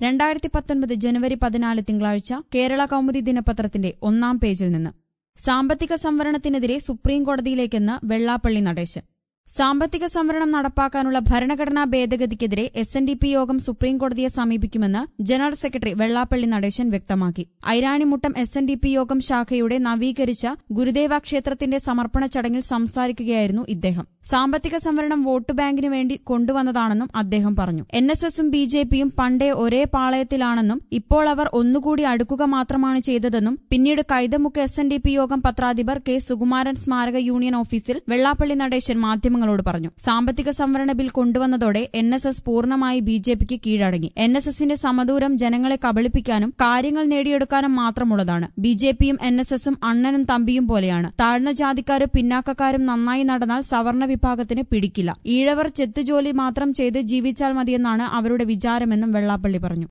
രണ്ടായിരത്തി പത്തൊൻപത് ജനുവരി പതിനാല് തിങ്കളാഴ്ച കേരള കൗമുദി ദിനപത്രത്തിന്റെ ഒന്നാം പേജിൽ നിന്ന് സാമ്പത്തിക സംവരണത്തിനെതിരെ സുപ്രീം കോടതിയിലേക്കെന്ന് വെള്ളാപ്പള്ളി നടേശൻ സാമ്പത്തിക സംവരണം നടപ്പാക്കാനുള്ള ഭരണഘടനാ ഭേദഗതിക്കെതിരെ എസ് എൻ ഡി പി യോഗം സുപ്രീം കോടതിയെ സമീപിക്കുമെന്ന് ജനറൽ സെക്രട്ടറി വെള്ളാപ്പള്ളി നടേശൻ വ്യക്തമാക്കി Airanimuttom S N D P യോഗം ശാഖയുടെ നവീകരിച്ച ഗുരുദേവ ക്ഷേത്രത്തിന്റെ സമർപ്പണ ചടങ്ങിൽ സംസാരിക്കുകയായിരുന്നു ഇദ്ദേഹം സാമ്പത്തിക സംവരണം വോട്ട് ബാങ്കിന് വേണ്ടി കൊണ്ടുവന്നതാണെന്നും അദ്ദേഹം പറഞ്ഞു എൻ എസ് എസും ബി ജെ പിയും പണ്ടേ ഒരേ പാളയത്തിലാണെന്നും ഇപ്പോൾ അവർ ഒന്നുകൂടി അടുക്കുക മാത്രമാണ് ചെയ്തതെന്നും പിന്നീട് Kaithamukku S N D P യോഗം പത്രാധിപർ കെ സുകുമാരൻ സ്മാരക യൂണിയൻ ഓഫീസിൽ വെള്ളാപ്പള്ളി നടേശൻ മാധ്യമങ്ങളോട് പറഞ്ഞു സാമ്പത്തിക സംവരണ ബിൽ കൊണ്ടുവന്നതോടെ എൻ എസ് എസ് പൂർണ്ണമായി ബി ജെ പിക്ക് കീഴടങ്ങി എൻ എസ് എസിന്റെ സമദൂരം ജനങ്ങളെ കബളിപ്പിക്കാനും കാര്യങ്ങൾ നേടിയെടുക്കാനും മാത്രമുള്ളതാണ് ബി ജെ പിയും എൻ എസ് എസും അണ്ണനും തമ്പിയും പോലെയാണ് താഴ്ന്ന ജാതിക്കാരും പിന്നാക്കക്കാരും നന്നായി നടന്നാൽ സവർണ വിഭാഗത്തിന് പിടിക്കില്ല ഈഴവർ ചെത്തുജോലി മാത്രം ചെയ്ത് ജീവിച്ചാൽ മതിയെന്നാണ് അവരുടെ വിചാരമെന്നും വെള്ളാപ്പള്ളി പറഞ്ഞു